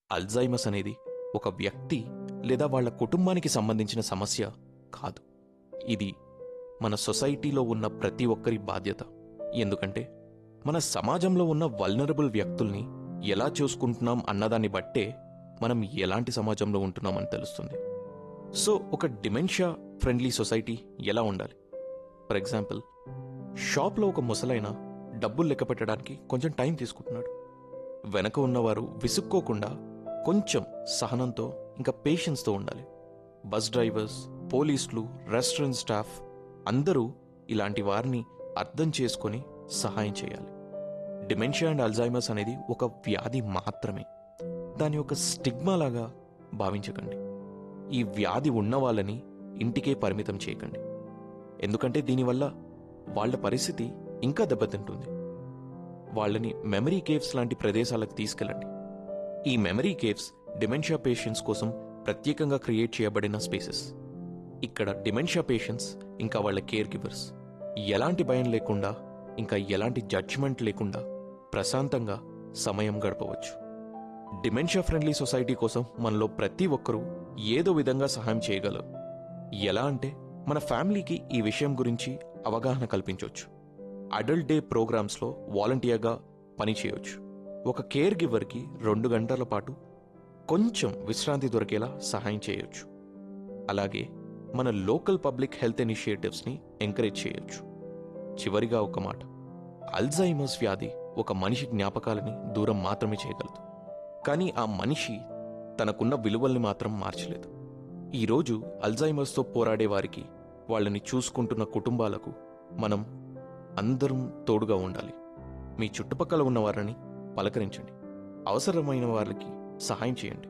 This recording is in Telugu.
అల్జైమస్ అనేది ఒక వ్యక్తి లేదా వాళ్ళ కుటుంబానికి సంబంధించిన సమస్య కాదు ఇది మన సొసైటీలో ఉన్న ప్రతి ఒక్కరి బాధ్యత ఎందుకంటే మన సమాజంలో ఉన్న వల్నరబుల్ వ్యక్తుల్ని ఎలా చూసుకుంటున్నాం అన్నదాన్ని బట్టే మనం ఎలాంటి సమాజంలో ఉంటున్నామని తెలుస్తుంది సో ఒక డిమెన్షియా ఫ్రెండ్లీ సొసైటీ ఎలా ఉండాలి ఫర్ ఎగ్జాంపుల్ షాప్లో ఒక ముసలైన డబ్బులు లెక్క పెట్టడానికి కొంచెం టైం తీసుకుంటున్నాడు వెనక ఉన్నవారు విసుక్కోకుండా కొంచెం సహనంతో ఇంకా పేషెన్స్తో ఉండాలి బస్ డ్రైవర్స్ పోలీసులు రెస్టారెంట్ స్టాఫ్ అందరూ ఇలాంటి వారిని అర్థం చేసుకొని సహాయం చేయాలి డిమెన్షియా అండ్ అల్జైమర్స్ అనేది ఒక వ్యాధి మాత్రమే దాని ఒక స్టిగ్మా లాగా భావించకండి ఈ వ్యాధి ఉన్న వాళ్ళని ఇంటికే పరిమితం చేయకండి ఎందుకంటే దీనివల్ల వాళ్ళ పరిస్థితి ఇంకా దెబ్బతింటుంది వాళ్ళని మెమరీ కేవ్స్ లాంటి ప్రదేశాలకు తీసుకెళ్ళండి ఈ మెమరీ కేవ్స్ డిమెన్షియా పేషెంట్స్ కోసం ప్రత్యేకంగా క్రియేట్ చేయబడిన స్పేసెస్ ఇక్కడ డిమెన్షియా పేషెంట్స్ ఇంకా వాళ్ళ కేర్ గివర్స్ ఎలాంటి భయం లేకుండా ఇంకా ఎలాంటి జడ్జిమెంట్ లేకుండా ప్రశాంతంగా సమయం గడపవచ్చు డిమెన్షియా ఫ్రెండ్లీ సొసైటీ కోసం మనలో ప్రతి ఒక్కరూ ఏదో విధంగా సహాయం చేయగలరు ఎలా అంటే మన ఫ్యామిలీకి ఈ విషయం గురించి అవగాహన కల్పించవచ్చు అడల్ట్ డే ప్రోగ్రామ్స్లో వాలంటీర్గా పనిచేయవచ్చు ఒక కేర్ గివర్కి రెండు గంటల పాటు కొంచెం విశ్రాంతి దొరికేలా సహాయం చేయొచ్చు అలాగే మన లోకల్ పబ్లిక్ హెల్త్ ఇనిషియేటివ్స్ని ఎంకరేజ్ చేయొచ్చు చివరిగా ఒక మాట అల్జైమర్స్ వ్యాధి ఒక మనిషి జ్ఞాపకాలని దూరం మాత్రమే చేయగలదు కానీ ఆ మనిషి తనకున్న విలువల్ని మాత్రం మార్చలేదు ఈరోజు అల్జైమర్స్తో పోరాడే వారికి వాళ్ళని చూసుకుంటున్న కుటుంబాలకు మనం అందరం తోడుగా ఉండాలి మీ చుట్టుపక్కల ఉన్న వారిని పలకరించండి అవసరమైన వారికి సహాయం చేయండి